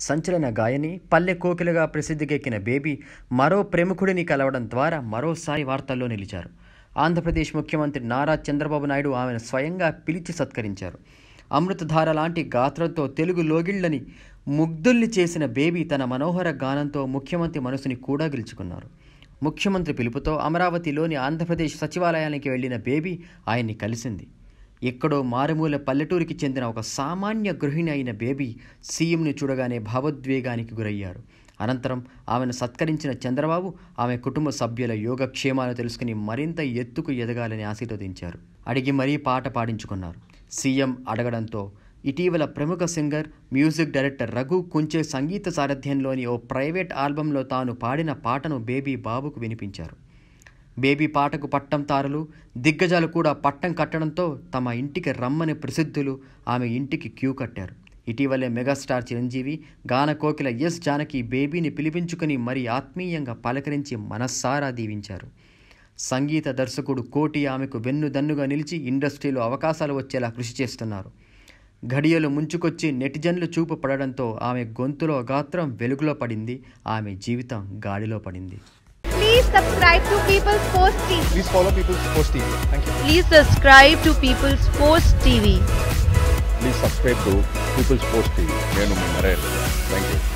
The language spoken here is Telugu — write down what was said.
సంచలన గాయని పల్లె కోకిలగా ప్రసిద్ధికెక్కిన బేబీ మరో ప్రముఖుడిని కలవడం ద్వారా మరోసారి వార్తల్లో నిలిచారు ఆంధ్రప్రదేశ్ ముఖ్యమంత్రి నారా చంద్రబాబు నాయుడు ఆమెను స్వయంగా పిలిచి సత్కరించారు అమృతధార లాంటి గాత్రంతో తెలుగు లోగిళ్లని ముగ్ధుల్ని చేసిన బేబీ తన మనోహర గానంతో ముఖ్యమంత్రి మనసుని కూడా గెలుచుకున్నారు ముఖ్యమంత్రి పిలుపుతో అమరావతిలోని ఆంధ్రప్రదేశ్ సచివాలయానికి వెళ్లిన బేబీ ఆయన్ని కలిసింది ఎక్కడో మారుమూల పల్లెటూరికి చెందిన ఒక సామాన్య గృహిణి అయిన బేబీ సీఎంను చూడగానే భావోద్వేగానికి గురయ్యారు అనంతరం ఆమెను సత్కరించిన చంద్రబాబు ఆమె కుటుంబ సభ్యుల యోగక్షేమాలు తెలుసుకుని మరింత ఎత్తుకు ఎదగాలని ఆశీర్వదించారు అడిగి మరీ పాట పాడించుకున్నారు సీఎం అడగడంతో ఇటీవల ప్రముఖ singer music director Raghu Kunche సంగీత సారథ్యంలోని ఓ ప్రైవేట్ ఆల్బంలో తాను పాడిన పాటను బేబీ బాబుకు వినిపించారు బేబీ పాటకు పట్టం తారలు దిగ్గజాలు కూడా పట్టం కట్టడంతో తమ ఇంటికి రమ్మని ప్రసిద్ధులు ఆమె ఇంటికి క్యూ కట్టారు ఇటీవలే మెగాస్టార్ చిరంజీవి గాన కోకిల ఎస్ జానకి బేబీని పిలిపించుకుని మరి ఆత్మీయంగా పలకరించి మనస్సారా దీవించారు సంగీత దర్శకుడు కోటి ఆమెకు వెన్నుదన్నుగా నిలిచి ఇండస్ట్రీలో అవకాశాలు వచ్చేలా కృషి చేస్తున్నారు ఘడియలు ముంచుకొచ్చి నెటిజన్లు చూపు పడడంతో ఆమె గొంతులో గాత్రం వెలుగులో పడింది ఆమె జీవితం గాడిలో పడింది Please subscribe to People's Post TV. Please follow People's Post TV. Thank you. Please subscribe to People's Post TV. Please subscribe to People's Post TV నేను మీ నరేష్ థ్యాంక్ యూ